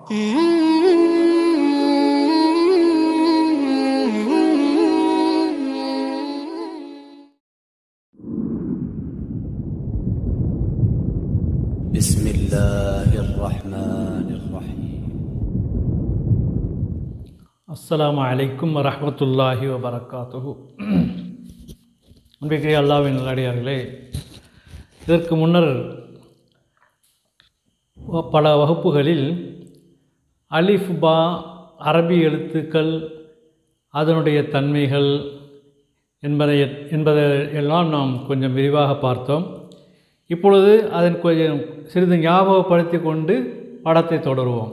بسم الله الرحمن الرحيم அஸ்ஸலாமு அலைக்கும் வரஹ்மத்துல்லாஹி வபரகாத்துஹு அன்பிற்குரிய அல்லாவின் நல்லடியார்களே இதற்கு முன்னர் வ- பல வகுப்புகளில் அலிஃப் பா அரபி எழுத்துக்கள் அதனுடைய தன்மைகள் என்பதை என்பதை எல்லாம் நாம் கொஞ்சம் விரிவாக பார்த்தோம் இப்பொழுது அதன் கொஞ்சம் சிறிது ஞாபகப்படுத்தி கொண்டு பாடத்தை தொடருவோம்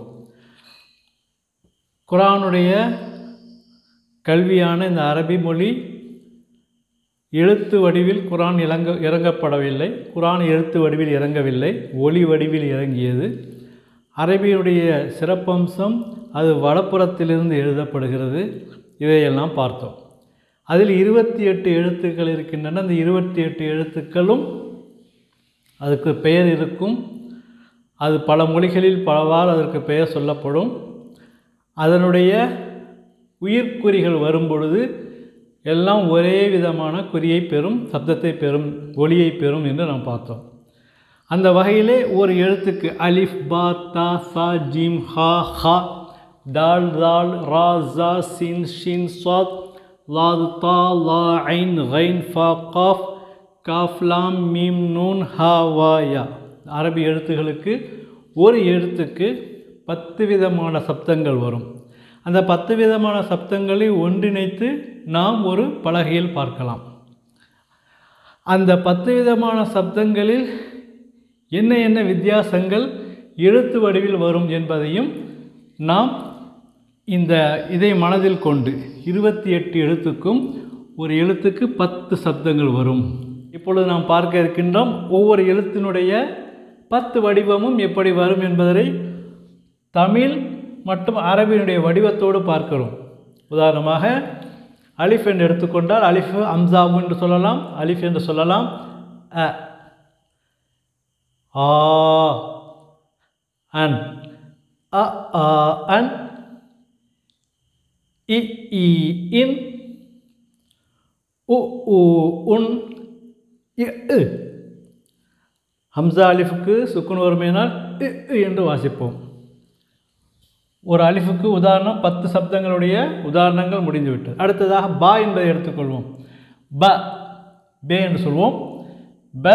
குரானுடைய கல்வியான இந்த அரபி மொழி எழுத்து வடிவில் குரான் இறங்க இறங்கப்படவில்லை குரான் எழுத்து வடிவில் இறங்கவில்லை ஒளி வடிவில் இறங்கியது அரபியுடைய சிறப்பம்சம் அது வலப்புறத்திலிருந்து எழுதப்படுகிறது இதையெல்லாம் பார்த்தோம் அதில் இருபத்தி எட்டு எழுத்துக்கள் இருக்கின்றன அந்த இருபத்தி எட்டு எழுத்துக்களும் அதுக்கு பெயர் இருக்கும் அது பல மொழிகளில் பலவாறு அதற்கு பெயர் சொல்லப்படும் அதனுடைய உயிர்க்குறிகள் வரும்பொழுது எல்லாம் ஒரே விதமான குறியை பெறும் சப்தத்தை பெறும் ஒளியை பெறும் என்று நாம் பார்த்தோம் அந்த வகையிலே ஒரு எழுத்துக்கு அலிஃப் பா தா சா ஜிம் ஹா ஹா தால் தால் ரா ஜா சின் ஷின் சாத் லாது தா லா ஐன் கைன் ஃபா காஃப் காஃப் லாம் மீம் நூன் ஹா வா யா அரபி எழுத்துகளுக்கு ஒரு எழுத்துக்கு பத்து விதமான சப்தங்கள் வரும் அந்த பத்து விதமான சப்தங்களை ஒன்றிணைத்து நாம் ஒரு பலகையில் பார்க்கலாம் அந்த பத்து விதமான சப்தங்களில் என்ன என்ன வித்தியாசங்கள் எழுத்து வடிவில் வரும் என்பதையும் நாம் இந்த இதை மனதில் கொண்டு இருபத்தி எட்டு எழுத்துக்கும் ஒரு எழுத்துக்கு பத்து சப்தங்கள் வரும் இப்பொழுது நாம் பார்க்க இருக்கின்றோம் ஒவ்வொரு எழுத்தினுடைய பத்து வடிவமும் எப்படி வரும் என்பதை தமிழ் மற்றும் அரபியினுடைய வடிவத்தோடு பார்க்கிறோம் உதாரணமாக அலிஃப் என்று எடுத்துக்கொண்டால் அலிஃப் அம்சாவு என்று சொல்லலாம் அலிஃப் என்று சொல்லலாம் அ ஆ அன் அ ஆ அன் இ ஈ இன் உ உ உன் இ உ ஹம்சா அலிஃபுக்கு சுக்குன் வருமையினால் இ உ என்று வாசிப்போம் ஒரு அலிஃபுக்கு உதாரணம் பத்து சப்தங்களுடைய உதாரணங்கள் முடிந்துவிட்டது அடுத்ததாக பா என்பதை எடுத்துக்கொள்வோம் ப பே என்று சொல்வோம் ப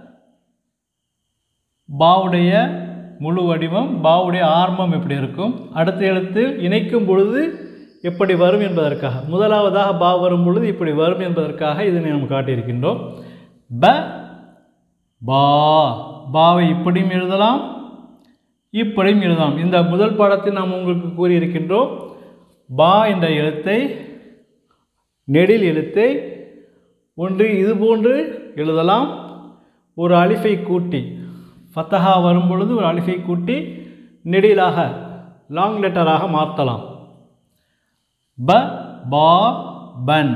பாவுடைய முழு வடிவம் பாவுடைய ஆரம்பம் எப்படி இருக்கும் அடுத்த எழுத்து இணைக்கும் பொழுது எப்படி வரும் என்பதற்காக முதலாவதாக பா வரும் பொழுது இப்படி வரும் என்பதற்காக இதனை நாம் காட்டியிருக்கின்றோம் ப பா பாவை இப்படியும் எழுதலாம் இப்படியும் எழுதலாம் இந்த முதல் பாடத்தில் நாம் உங்களுக்கு கூறியிருக்கின்றோம் பா என்ற எழுத்தை நெடில் எழுத்தை ஒன்று இது போன்று எழுதலாம் ஒரு அலிஃபை கூட்டி ஃபத்தஹா வரும் பொழுது ஒரு அலிஃபை கூட்டி நெடிலாக லாங் லெட்டராக மாற்றலாம் ப பா பன்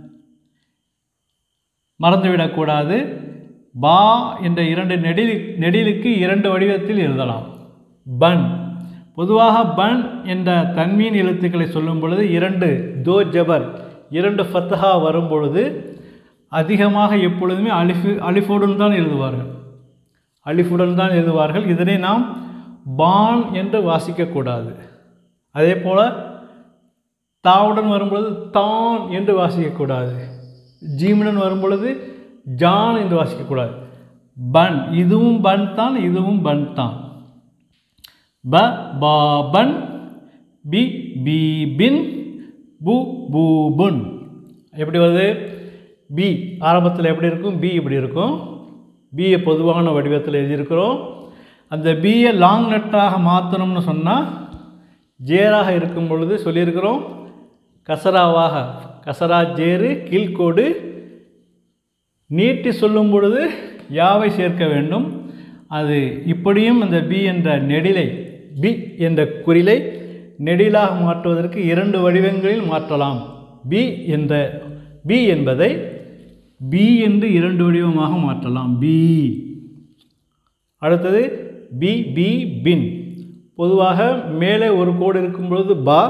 மறந்துவிடக்கூடாது பா என்ற இரண்டு நெடில் நெடிலுக்கு இரண்டு வடிவத்தில் எழுதலாம் பன் பொதுவாக பன் என்ற தன்மீன் எழுத்துக்களை சொல்லும் பொழுது இரண்டு தோ ஜபர் இரண்டு ஃபத்தஹா வரும் பொழுது அதிகமாக எப்பொழுதுமே அலிஃபு அலிஃபுடன் தான் எழுதுவார்கள் அலிஃபுடன் தான் எழுதுவார்கள் இதனை நாம் பான் என்று வாசிக்கக்கூடாது அதே போல் தாவுடன் வரும்பொழுது தான் என்று வாசிக்கக்கூடாது ஜீமுடன் வரும்பொழுது ஜான் என்று வாசிக்கக்கூடாது பன் இதுவும் பன் தான் இதுவும் பன் தான் ப பா பன் பி பி பின் பு பூ புன் எப்படி வருது பி ஆரம்பத்தில் எப்படி இருக்கும் பி இப்படி இருக்கும் பியை பொதுவான வடிவத்தில் எழுதியிருக்கிறோம் அந்த பியை லாங் லெட்டராக மாற்றணும்னு சொன்னால் ஜேராக இருக்கும் பொழுது சொல்லியிருக்கிறோம் கசராவாக கசரா ஜேரு கீழ்கோடு நீட்டி சொல்லும் பொழுது யாவை சேர்க்க வேண்டும் அது இப்படியும் அந்த பி என்ற நெடிலை பி என்ற குறிலை நெடிலாக மாற்றுவதற்கு இரண்டு வடிவங்களில் மாற்றலாம் பி என்ற பி என்பதை பி என்று இரண்டு வடிவமாக மாற்றலாம் பி அடுத்தது பி பி பின் பொதுவாக மேலே ஒரு கோடு இருக்கும் பொழுது பா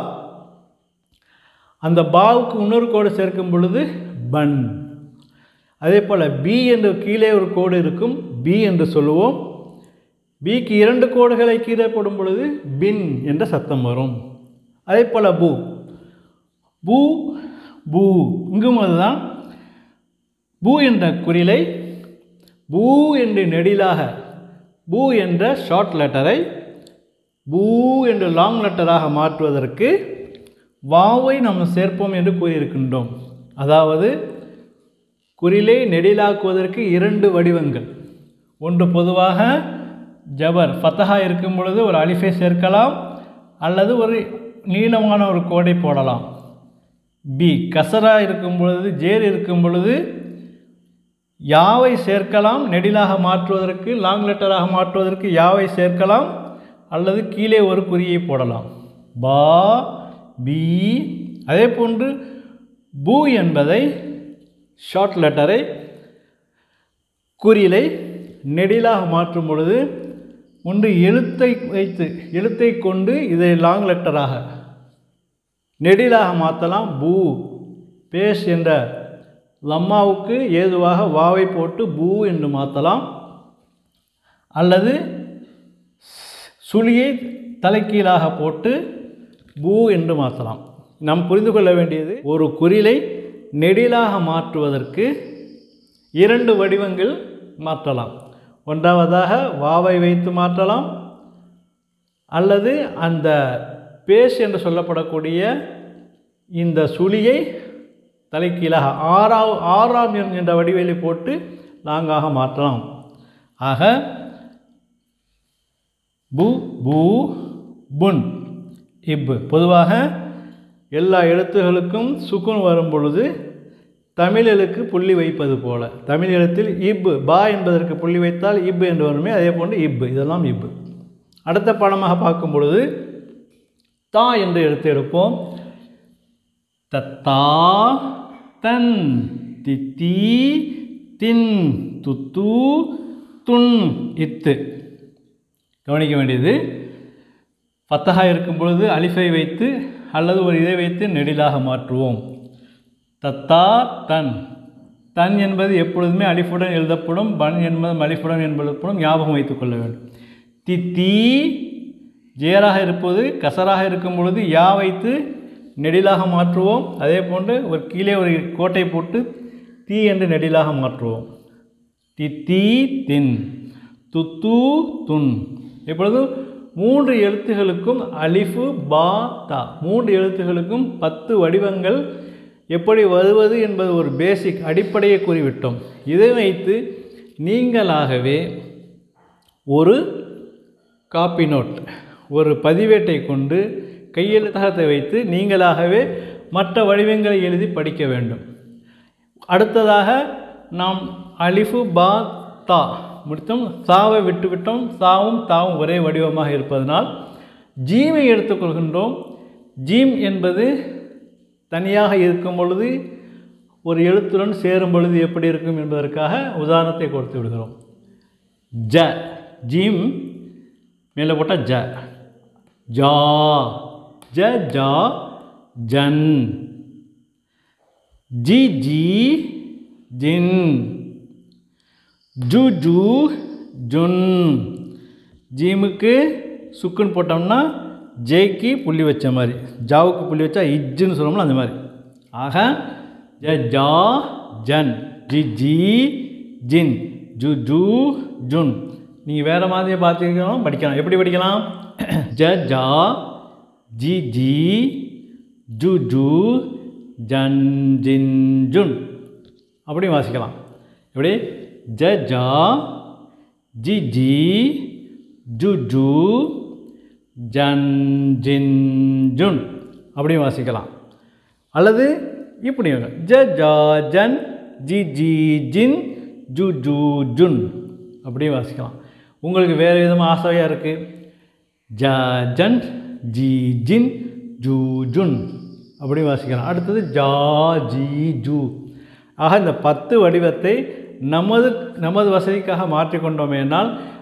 அந்த பாவுக்கு இன்னொரு கோடு சேர்க்கும் பொழுது பன் அதே போல் பி என்று கீழே ஒரு கோடு இருக்கும் பி என்று சொல்லுவோம் பிக்கு இரண்டு கோடுகளை கீழே போடும் பொழுது பின் என்ற சத்தம் வரும் அதே போல் பூ பூ பூ இங்கும் அதுதான் பூ என்ற குறிலை பூ என்று நெடிலாக பூ என்ற ஷார்ட் லெட்டரை பூ என்று லாங் லெட்டராக மாற்றுவதற்கு வாவை நாம் சேர்ப்போம் என்று கூறியிருக்கின்றோம் அதாவது குறிலை நெடிலாக்குவதற்கு இரண்டு வடிவங்கள் ஒன்று பொதுவாக ஜபர் ஃபத்தஹா இருக்கும் பொழுது ஒரு அலிஃபை சேர்க்கலாம் அல்லது ஒரு நீளமான ஒரு கோடை போடலாம் பி கசரா இருக்கும் பொழுது ஜேர் இருக்கும் பொழுது யாவை சேர்க்கலாம் நெடிலாக மாற்றுவதற்கு லாங் லெட்டராக மாற்றுவதற்கு யாவை சேர்க்கலாம் அல்லது கீழே ஒரு குறியை போடலாம் பா பி அதே போன்று பூ என்பதை ஷார்ட் லெட்டரை குறிலை நெடிலாக மாற்றும் பொழுது ஒன்று எழுத்தை வைத்து எழுத்தை கொண்டு இதை லாங் லெட்டராக நெடிலாக மாற்றலாம் பூ பேஸ் என்ற லம்மாவுக்கு ஏதுவாக வாவை போட்டு பூ என்று மாற்றலாம் அல்லது சுழியை தலைக்கீழாக போட்டு பூ என்று மாற்றலாம் நாம் புரிந்து கொள்ள வேண்டியது ஒரு குறிலை நெடிலாக மாற்றுவதற்கு இரண்டு வடிவங்கள் மாற்றலாம் ஒன்றாவதாக வாவை வைத்து மாற்றலாம் அல்லது அந்த பேஸ் என்று சொல்லப்படக்கூடிய இந்த சுழியை தலைக்கீழாக ஆறாம் ஆறாம் எண் என்ற வடிவேலை போட்டு லாங்காக மாற்றலாம் ஆக பு பூ புன் இப்பு பொதுவாக எல்லா எழுத்துகளுக்கும் சுக்குன் வரும் பொழுது தமிழ் எழுக்கு புள்ளி வைப்பது போல தமிழ் எழுத்தில் இப்பு பா என்பதற்கு புள்ளி வைத்தால் இப்பு என்று வருமே அதே போன்று இப்பு இதெல்லாம் இப்பு அடுத்த பாடமாக பார்க்கும் பொழுது தா என்று எழுத்து எடுப்போம் தத்தா தன் தித்தி தின் துத்து துன் இத்து கவனிக்க வேண்டியது ஃபத்தஹா இருக்கும் பொழுது அலிஃபை வைத்து அல்லது ஒரு இதை வைத்து நெடிலாக மாற்றுவோம் தத்தா தன் தன் என்பது எப்பொழுதுமே அலிஃபுடன் எழுதப்படும் பன் என்பது அலிஃபுடன் எழுதப்படும் ஞாபகம் வைத்துக் கொள்ள வேண்டும் தித்தி ஜேராக இருப்பது கசராக இருக்கும் பொழுது யா வைத்து நெடிலாக மாற்றுவோம் அதே போன்று ஒரு கீழே ஒரு கோட்டை போட்டு தீ என்று நெடிலாக மாற்றுவோம் தித்தி தின் துத்து துன் இப்பொழுது மூன்று எழுத்துகளுக்கும் அலிஃபு பா தா மூன்று எழுத்துகளுக்கும் பத்து வடிவங்கள் எப்படி வருவது என்பது ஒரு பேசிக் அடிப்படையை கூறிவிட்டோம் இதை வைத்து நீங்களாகவே ஒரு காப்பி நோட் ஒரு பதிவேட்டை கொண்டு கையெழுத்தகத்தை வைத்து நீங்களாகவே மற்ற வடிவங்களை எழுதி படிக்க வேண்டும் அடுத்ததாக நாம் அலிஃபு பா தா முடித்தோம் சாவை விட்டுவிட்டோம் சாவும் தாவும் ஒரே வடிவமாக இருப்பதனால் ஜீமை எடுத்துக்கொள்கின்றோம் ஜீம் என்பது தனியாக இருக்கும் பொழுது ஒரு எழுத்துடன் சேரும் பொழுது எப்படி இருக்கும் என்பதற்காக உதாரணத்தை கொடுத்து விடுகிறோம் ஜ ஜீம் மேலே போட்டால் ஜ ஜா ஜ ஜா ஜன் ஜி ஜி ஜின் ஜு ஜு ஜுன் ஜீமுக்கு சுக்குன்னு போட்டோம்னா ஜேக்கு புள்ளி வச்ச மாதிரி ஜாவுக்கு புள்ளி வச்சா இஜ்ஜுன்னு சொல்லுவோம்ல அந்த மாதிரி ஆக ஜ ஜா ஜன் ஜி ஜி ஜின் ஜு ஜு ஜுன் நீங்கள் வேறு மாதிரியே பார்த்துக்கலாம் படிக்கலாம் எப்படி படிக்கலாம் ஜ ஜா ஜி ஜி ஜு ஜு ஜன் ஜின் ஜுன் அப்படியும் வாசிக்கலாம் எப்படி ஜ ஜா ஜி ஜி ஜு ஜு ஜன் ஜின் ஜுன் அப்படியும் வாசிக்கலாம் அல்லது இப்படி ஜ ஜா ஜன் ஜி ஜி ஜின் ஜு ஜு ஜுன் அப்படியும் வாசிக்கலாம் உங்களுக்கு வேறு விதமாக ஆசையாக இருக்குது ஜ ஜன் ஜி ஜின் ஜூ ஜுன் அப்படி வாசிக்கலாம் அடுத்தது ஜா ஜி ஜூ ஆக இந்த பத்து வடிவத்தை நமது நமது வசதிக்காக மாற்றிக்கொண்டோமேனால்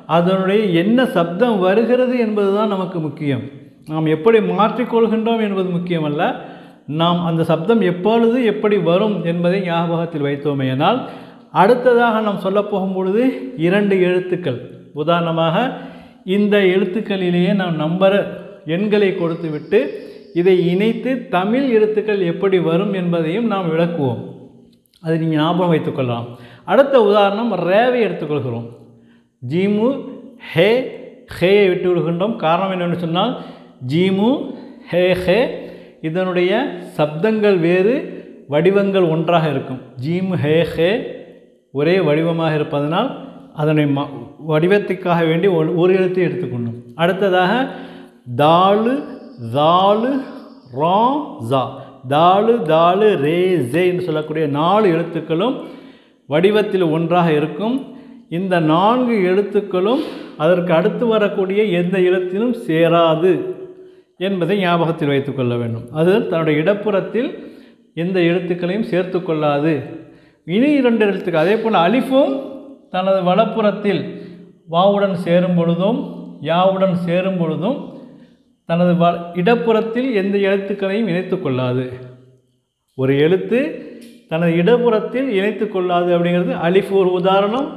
அதனுடைய என்ன சப்தம் வருகிறது என்பது தான் நமக்கு முக்கியம் நாம் எப்படி மாற்றிக்கொள்கின்றோம் என்பது முக்கியமல்ல நாம் அந்த சப்தம் எப்பொழுது எப்படி வரும் என்பதை ஞாபகத்தில் வைத்தோமேயானால் அடுத்ததாக நாம் சொல்லப் போகும் பொழுது இரண்டு எழுத்துக்கள் உதாரணமாக இந்த எழுத்துக்களிலேயே நாம் நம்பர் எண்களை கொடுத்துவிட்டு இதை இணைத்து தமிழ் எழுத்துக்கள் எப்படி வரும் என்பதையும் நாம் விளக்குவோம் அதை நீங்கள் ஞாபகம் வைத்துக்கொள்ளலாம் அடுத்த உதாரணம் ரேவை எடுத்துக்கொள்கிறோம் ஜீமு ஹே ஹேயை விட்டு விடுகின்றோம் காரணம் என்னென்னு சொன்னால் ஜீமு ஹே ஹே இதனுடைய சப்தங்கள் வேறு வடிவங்கள் ஒன்றாக இருக்கும் ஜீமு ஹே ஹே ஒரே வடிவமாக இருப்பதனால் அதனை ம வடிவத்துக்காக வேண்டி ஒரு ஒரு எழுத்தை எடுத்துக்கொண்டோம் அடுத்ததாக தாலு தாலு ரா ஜா தாலு தாலு ரே ஜே என்று சொல்லக்கூடிய நாலு எழுத்துக்களும் வடிவத்தில் ஒன்றாக இருக்கும் இந்த நான்கு எழுத்துக்களும் அதற்கு அடுத்து வரக்கூடிய எந்த எழுத்திலும் சேராது என்பதை ஞாபகத்தில் வைத்துக்கொள்ள வேண்டும் அது தன்னுடைய இடப்புறத்தில் எந்த எழுத்துக்களையும் சேர்த்து கொள்ளாது இனி இரண்டு எழுத்துக்கள் அதே போல் அலிஃபும் தனது வலப்புறத்தில் வாவுடன் சேரும் பொழுதும் யாவுடன் சேரும் பொழுதும் தனது வ இடப்புறத்தில் எந்த எழுத்துக்களையும் இணைத்து கொள்ளாது ஒரு எழுத்து தனது இடப்புறத்தில் இணைத்து கொள்ளாது அப்படிங்கிறது அலிஃப் ஒரு உதாரணம்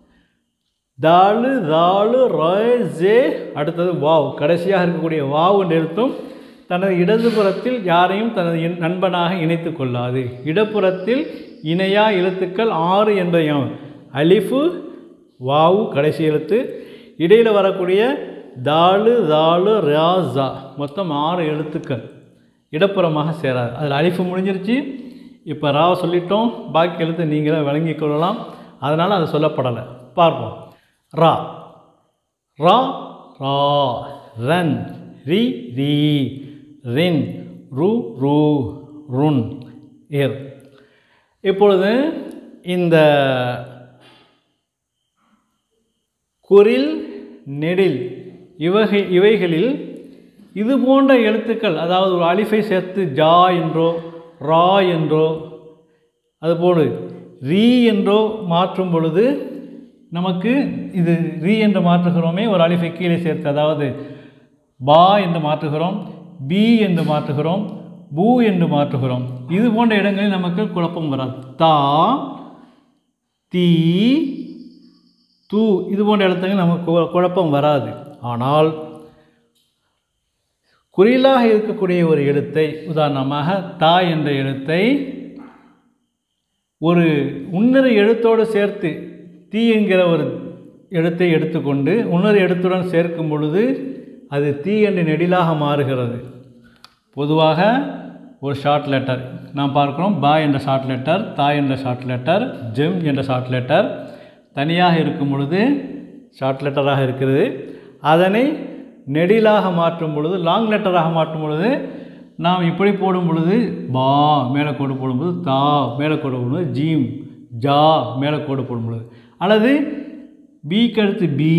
தாலு தாலு ராய் ஜே அடுத்தது வாவ் கடைசியாக இருக்கக்கூடிய வாவ் என்ற எழுத்தும் தனது இடதுபுறத்தில் யாரையும் தனது இன்- நண்பனாக இணைத்து கொள்ளாது இடப்புறத்தில் இணையா எழுத்துக்கள் ஆறு என்பதையும் அலிஃபு வாவு கடைசி எழுத்து இடையில் வரக்கூடிய தாலு தாலு ராசா மொத்தம் ஆறு எழுத்துக்கள் இடப்புறமாக சேராது அதில் அலிஃபு முடிஞ்சிருச்சு இப்போ ராவை சொல்லிட்டோம் பாக்கி எழுத்து நீங்களே விளங்கிக் கொள்ளலாம் அதனால் அது சொல்லப்படலை பார்ப்போம் ரா ரா ரா ரன் ரி ரி ரின் ரு ரு ருன் இர் இப்பொழுது இந்த குரில் நெடில் இவகை இவைகளில் இது போன்ற எழுத்துக்கள் அதாவது ஒரு அலிஃபை சேர்த்து ஜா என்றோ ரா என்றோ அதுபோல் ரீ என்றோ மாற்றும் பொழுது நமக்கு இது ரீ என்று மாற்றுகிறோமே ஒரு அலிஃபை கீழே சேர்த்து அதாவது பா என்று மாற்றுகிறோம் பி என்று மாற்றுகிறோம் பூ என்று மாற்றுகிறோம் இது போன்ற இடங்களில் நமக்கு குழப்பம் வராது தா தீ தூ இது போன்ற எழுத்துங்கள் நமக்கு கு- குழப்பம் வராது ஆனால் குறிலாக இருக்கக்கூடிய ஒரு எழுத்தை உதாரணமாக தா என்ற எழுத்தை ஒரு உன்னரு எழுத்தோடு சேர்த்து தீ என்கிற ஒரு எழுத்தை எடுத்துக்கொண்டு உன்னரு எழுத்துடன் சேர்க்கும் பொழுது அது தீ என்ற நெடிலாக மாறுகிறது பொதுவாக ஒரு ஷார்ட் லெட்டர் நாம் பார்க்கிறோம் பா என்ற ஷார்ட் லெட்டர் தா என்ற ஷார்ட் லெட்டர் ஜெம் என்ற ஷார்ட் லெட்டர் தனியாக இருக்கும் பொழுது ஷார்ட் லெட்டராக இருக்கிறது அதனை நெடிலாக மாற்றும் பொழுது லாங் லெட்டராக மாற்றும் பொழுது நாம் இப்படி போடும் பொழுது பா மேலே கோடு போடும்போது தா மேலே கோடு போடும்போது ஜீம் ஜா மேலே கோடு போடும் பொழுது அல்லது பிக்கு அடுத்து பி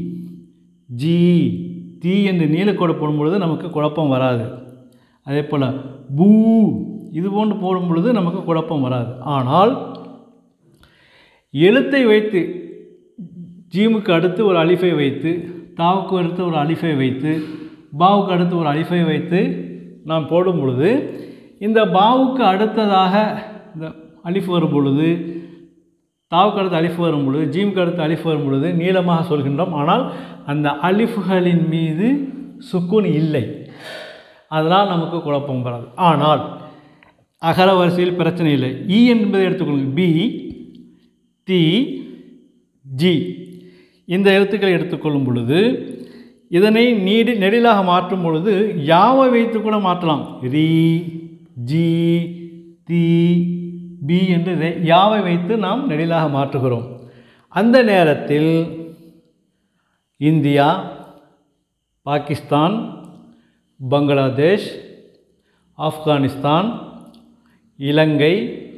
ஜி தி என்று நீலக்கோடு போடும் பொழுது நமக்கு குழப்பம் வராது அதே போல் பூ இது போன்று போடும் பொழுது நமக்கு குழப்பம் வராது ஆனால் எழுத்தை வைத்து ஜீமுக்கு அடுத்து ஒரு அலிஃபை வைத்து தாவுக்கு அடுத்து ஒரு அலிஃபை வைத்து பாவுக்கு அடுத்து ஒரு அலிஃபை வைத்து நாம் போடும் பொழுது இந்த பாவுக்கு அடுத்ததாக இந்த அலிஃப் வரும் பொழுது தாவுக்கு அடுத்து அலிஃப் வரும் பொழுது ஜீமுக்கு அடுத்து அலிஃப் வரும் பொழுது நீளமாக சொல்கின்றோம் ஆனால் அந்த அலிஃப்களின் மீது சுக்குன் இல்லை அதனால் நமக்கு குழப்பம் வராது ஆனால் அகர வரிசையில் பிரச்சனை இல்லை இ என்பதை எடுத்துக்கொள்ளுங்கள் பி தி ஜி இந்த எழுத்துக்களை எடுத்துக்கொள்ளும் பொழுது இதனை நீடி நெடிலாக மாற்றும் பொழுது யாவை வைத்து கூட மாற்றலாம் ரீ ஜி தி பி என்று ரெ- யாவை வைத்து நாம் நெடிலாக மாற்றுகிறோம் அந்த நேரத்தில் இந்தியா பாகிஸ்தான் பங்களாதேஷ் ஆப்கானிஸ்தான் இலங்கை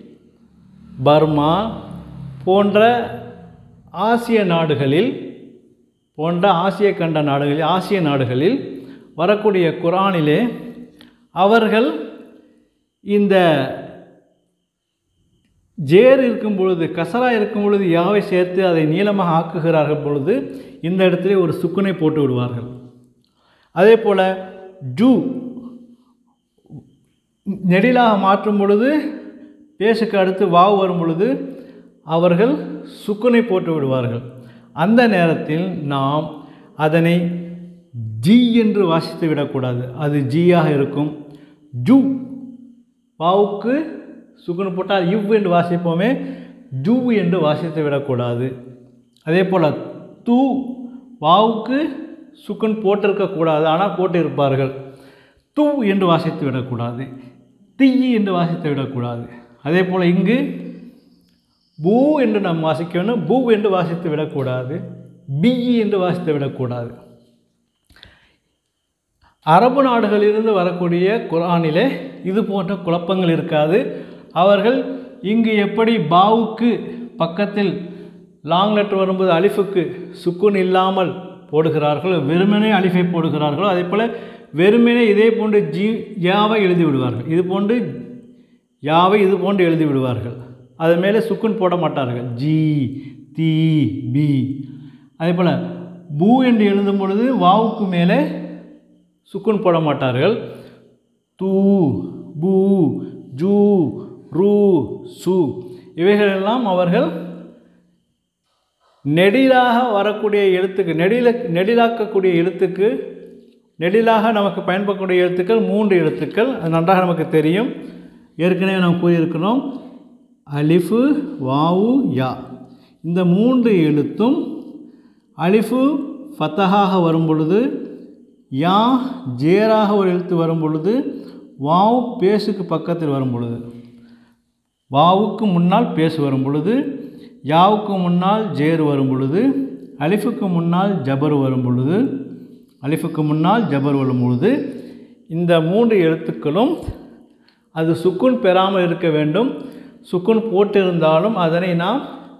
பர்மா போன்ற ஆசிய நாடுகளில் போன்ற ஆசிய கண்ட நாடுகளில் ஆசிய நாடுகளில் வரக்கூடிய குரானிலே அவர்கள் இந்த ஜேர் இருக்கும் பொழுது கசரா இருக்கும் பொழுது யாவை சேர்த்து அதை நீளமாக ஆக்குகிறார்கள் பொழுது இந்த இடத்துல ஒரு சுக்குனை போட்டு விடுவார்கள் அதே போல் ஜூ நெடிலாக மாற்றும் பொழுது பேசுக்கு அடுத்து வாவு வரும் பொழுது அவர்கள் சுக்குனை போட்டு விடுவார்கள் அந்த நேரத்தில் நாம் அதனை ஜி என்று வாசித்து விடக்கூடாது அது ஜியாக இருக்கும் ஜூ வாவுக்கு சுக்குனு போட்டால் இவ் என்று வாசிப்போமே ஜூ என்று வாசித்து விடக்கூடாது அதே போல் தூ வாவுக்கு சுக்குன் போட்டிருக்கக்கூடாது ஆனால் போட்டு இருப்பார்கள் தூ என்று வாசித்து விடக்கூடாது தீ என்று வாசித்து விடக்கூடாது அதே போல் இங்கு பூ என்று நாம் வாசிக்க வேண்டும் பூ என்று வாசித்து விடக்கூடாது பி என்று வாசித்து விடக்கூடாது அரபு நாடுகளிலிருந்து வரக்கூடிய குரானிலே இது போன்ற குழப்பங்கள் இருக்காது அவர்கள் இங்கு எப்படி பாவுக்கு பக்கத்தில் லாங் லெட்டர் வரும்போது அலிஃபுக்கு சுக்குன் இல்லாமல் போடுகிறார்கள் வெறுமனே அலிஃபை போடுகிறார்களோ அதே போல் வெறுமனே இதே போன்று ஜி யாவை எழுதி விடுவார்கள் இது போன்று யாவை இது போன்று எழுதி விடுவார்கள் அது மேலே சுக்குன் போட மாட்டார்கள் ஜி தி பி அதே போல் பூ என்று எழுதும் பொழுது வாவுக்கு மேலே சுக்குன் போட மாட்டார்கள் தூ பூ ஜூ ரூ சு இவைகளெல்லாம் அவர்கள் நெடிலாக வரக்கூடிய எழுத்துக்கு நெடில நெடிலாக்கக்கூடிய எழுத்துக்கு நெடிலாக நமக்கு பயன்படக்கூடிய எழுத்துக்கள் மூன்று எழுத்துக்கள் அது நன்றாக நமக்கு தெரியும் ஏற்கனவே நாம் கூறியிருக்கிறோம் அலிஃபு வாவு யா இந்த மூன்று எழுத்தும் அலிஃபு ஃபத்தஹாக வரும் பொழுது யா ஜேராக ஒரு எழுத்து வரும் பொழுது வாவு பேசுக்கு பக்கத்தில் வரும் பொழுது வாவுக்கு முன்னால் பேசு வரும் பொழுது யாவுக்கு முன்னால் ஜேர் வரும் பொழுது அலிஃபுக்கு முன்னால் ஜபர் வரும் பொழுது அலிஃபுக்கு முன்னால் ஜபர் வரும் பொழுது இந்த மூன்று எழுத்துக்களும் அது சுக்குன் பெறாமல் இருக்க வேண்டும் சுக்குன் போட்டிருந்தாலும் அதனை நாம்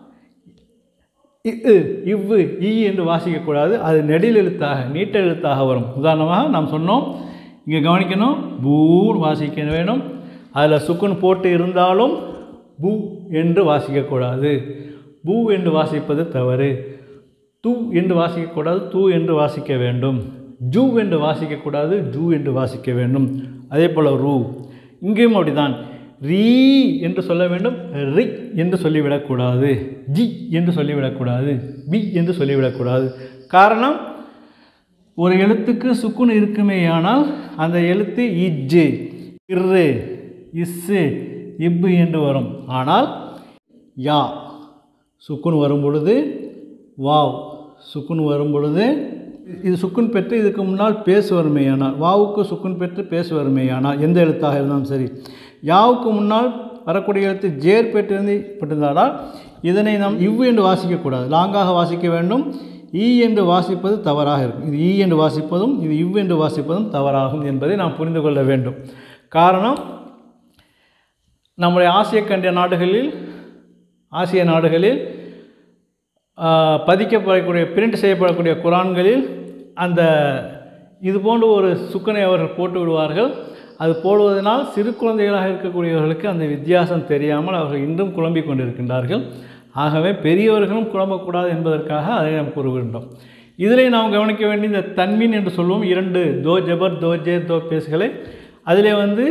இ இவ்வு ஈ என்று வாசிக்கக்கூடாது அது நெடில் எழுத்தாக நீட்ட எழுத்தாக வரும் உதாரணமாக நாம் சொன்னோம் இங்கே கவனிக்கணும் பூன்னு வாசிக்க வேண்டும் அதில் சுக்குன் போட்டு இருந்தாலும் பூ என்று வாசிக்கக்கூடாது பூ என்று வாசிப்பது தவறு தூ என்று வாசிக்கக்கூடாது தூ என்று வாசிக்க வேண்டும் ஜூ என்று வாசிக்கக்கூடாது ஜூ என்று வாசிக்க வேண்டும் அதே போல் ரூ இங்கேயும் அப்படிதான் ரீ என்று சொல்ல வேண்டும் ரி என்று சொல்லிவிடக்கூடாது ஜி என்று சொல்லிவிடக்கூடாது பி என்று சொல்லிவிடக்கூடாது காரணம் ஒரு எழுத்துக்கு சுக்குன் இருக்குமேயானால் அந்த எழுத்து இஜ்ஜு இர்ரு இஸ்ஸு இப்பு என்று வரும் ஆனால் யா சுக்குன் வரும் பொழுது வாவ் சுக்குன் வரும் பொழுது இது சுக்குன் பெற்று இதுக்கு முன்னால் பேசு வறுமையானால் வாவுக்கு சுக்குன் பெற்று பேசு வறுமையானால் எந்த எழுத்தாக இருந்தாலும் சரி யாவுக்கு முன்னால் வரக்கூடிய எழுத்து ஜேர் பெற்றிருந்து பெற்றிருந்தால் இதனை நாம் இவ் என்று வாசிக்கக்கூடாது லாங்காக வாசிக்க வேண்டும் ஈ என்று வாசிப்பது தவறாக இருக்கும் இது ஈ என்று வாசிப்பதும் இது இவ் என்று வாசிப்பதும் தவறாகும் என்பதை நாம் புரிந்து கொள்ள வேண்டும் காரணம் நம்முடைய ஆசிய கண்டிய நாடுகளில் ஆசிய நாடுகளில் பதிக்கப்படக்கூடிய பிரிண்ட் செய்யப்படக்கூடிய குரான்களில் அந்த இது போன்ற ஒரு சுக்கனை அவர்கள் போட்டு விடுவார்கள் அது போடுவதனால் சிறு குழந்தைகளாக இருக்கக்கூடியவர்களுக்கு அந்த வித்தியாசம் தெரியாமல் அவர்கள் இன்றும் குழம்பிக் கொண்டிருக்கின்றார்கள் ஆகவே பெரியவர்களும் குழம்பக்கூடாது என்பதற்காக அதை நாம் கூறுகின்றோம் இதில் நாம் கவனிக்க வேண்டிய இந்த தன்மீன் என்று சொல்லுவோம் இரண்டு தோ ஜபர் தோ ஜே தோ பேசுகளை அதில் வந்து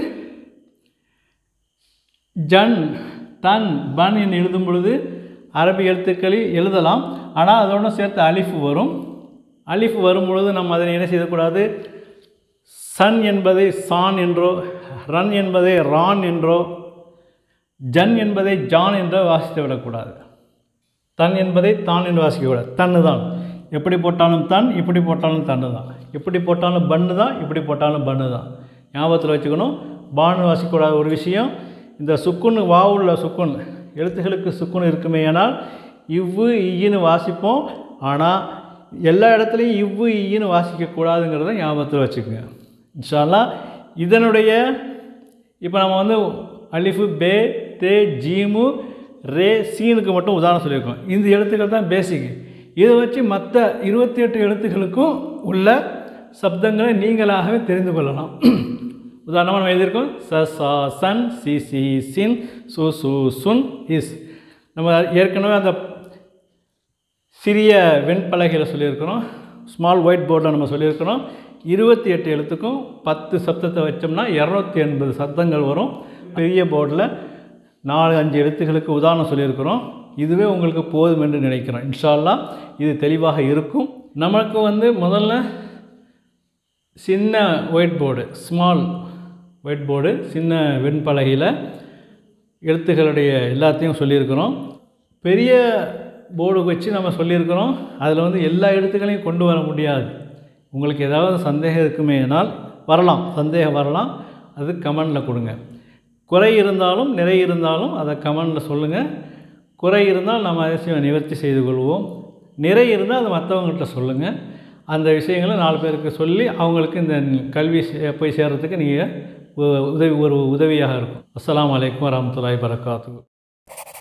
ஜன் தன் பன் என்று எழுதும் பொழுது அரபி எழுத்துக்களில் எழுதலாம் ஆனால் அதோடு சேர்த்து அலிஃப் வரும் அலிஃப் வரும் பொழுது நம்ம அதனை என்ன செய்யக்கூடாது சன் என்பதை சான் என்றோ ரன் என்பதை ரான் என்றோ ஜன் என்பதை ஜான் என்றோ வாசித்து விடக்கூடாது தன் என்பதை தான் என்று வாசிக்கக்கூடாது தன்னு தான் எப்படி போட்டாலும் தன் இப்படி போட்டாலும் தன்னு தான் எப்படி போட்டாலும் பன்னு தான் இப்படி போட்டாலும் பன்னு தான் ஞாபகத்தில் வச்சுக்கணும் பான்னு வாசிக்கக்கூடாத ஒரு விஷயம் இந்த சுக்குன்னு வாவுள்ள சுக்குன் எழுத்துகளுக்கு சுக்குன் இருக்குமே ஆனால் இவ்வு ஈன்னு வாசிப்போம் ஆனால் எல்லா இடத்துலையும் இவ்வு ஈன்னு வாசிக்கக்கூடாதுங்கிறத ஞாபகத்தில் வச்சுக்கோங்க இன்ஷால்லா இதனுடைய இப்போ நம்ம வந்து அலிஃபு பே தே ஜீமு ரே சீனுக்கு மட்டும் உதாரணம் சொல்லியிருக்கோம் இந்த எழுத்துக்கள் தான் பேசிக் இதை வச்சு மற்ற இருபத்தி எட்டு எழுத்துக்களுக்கும் உள்ள சப்தங்களை நீங்களாகவே தெரிந்து கொள்ளலாம் உதாரணமாக நம்ம எழுதியிருக்கோம் ச சா சன் சி சி சின் சு சு சுன் இஸ் நம்ம ஏற்கனவே அந்த சிறிய வெண்பலகையில் சொல்லியிருக்கிறோம் ஸ்மால் ஒயிட் போர்டில் நம்ம சொல்லியிருக்கிறோம் இருபத்தி எட்டு எழுத்துக்கும் பத்து சப்தத்தை வச்சோம்னா இரநூத்தி எண்பது சப்தங்கள் வரும் பெரிய போர்டில் நாலு அஞ்சு எழுத்துக்களுக்கு உதாரணம் சொல்லியிருக்கிறோம் இதுவே உங்களுக்கு போதும் என்று நினைக்கிறோம் இன்ஷா அல்லாஹ் இது தெளிவாக இருக்கும் நமக்கு வந்து முதல்ல சின்ன white board small white board சின்ன வெண்பலகையில் எழுத்துக்களுடைய எல்லாத்தையும் சொல்லியிருக்கிறோம் பெரிய போர்டு வச்சு நம்ம சொல்லியிருக்கிறோம் அதில் வந்து எல்லா எழுத்துக்களையும் கொண்டு வர முடியாது உங்களுக்கு ஏதாவது சந்தேகம் இருக்குமேனால் வரலாம் சந்தேகம் வரலாம் அது கமெண்டில் கொடுங்க குறை இருந்தாலும் நிறை இருந்தாலும் அதை கமெண்டில் சொல்லுங்கள் குறை இருந்தால் நம்ம அதை நிவர்த்தி செய்து கொள்வோம் நிறை இருந்தால் அது மற்றவங்கள்ட்ட சொல்லுங்கள் அந்த விஷயங்களை நாலு பேருக்கு சொல்லி அவங்களுக்கு இந்த கல்வி சே- போய் சேர்கிறதுக்கு நீங்கள் உதவி ஒரு உதவியாக இருக்கும் அஸ்ஸலாமு அலைக்கும் வரமத்துல்லாஹி வரகாத்துக்கு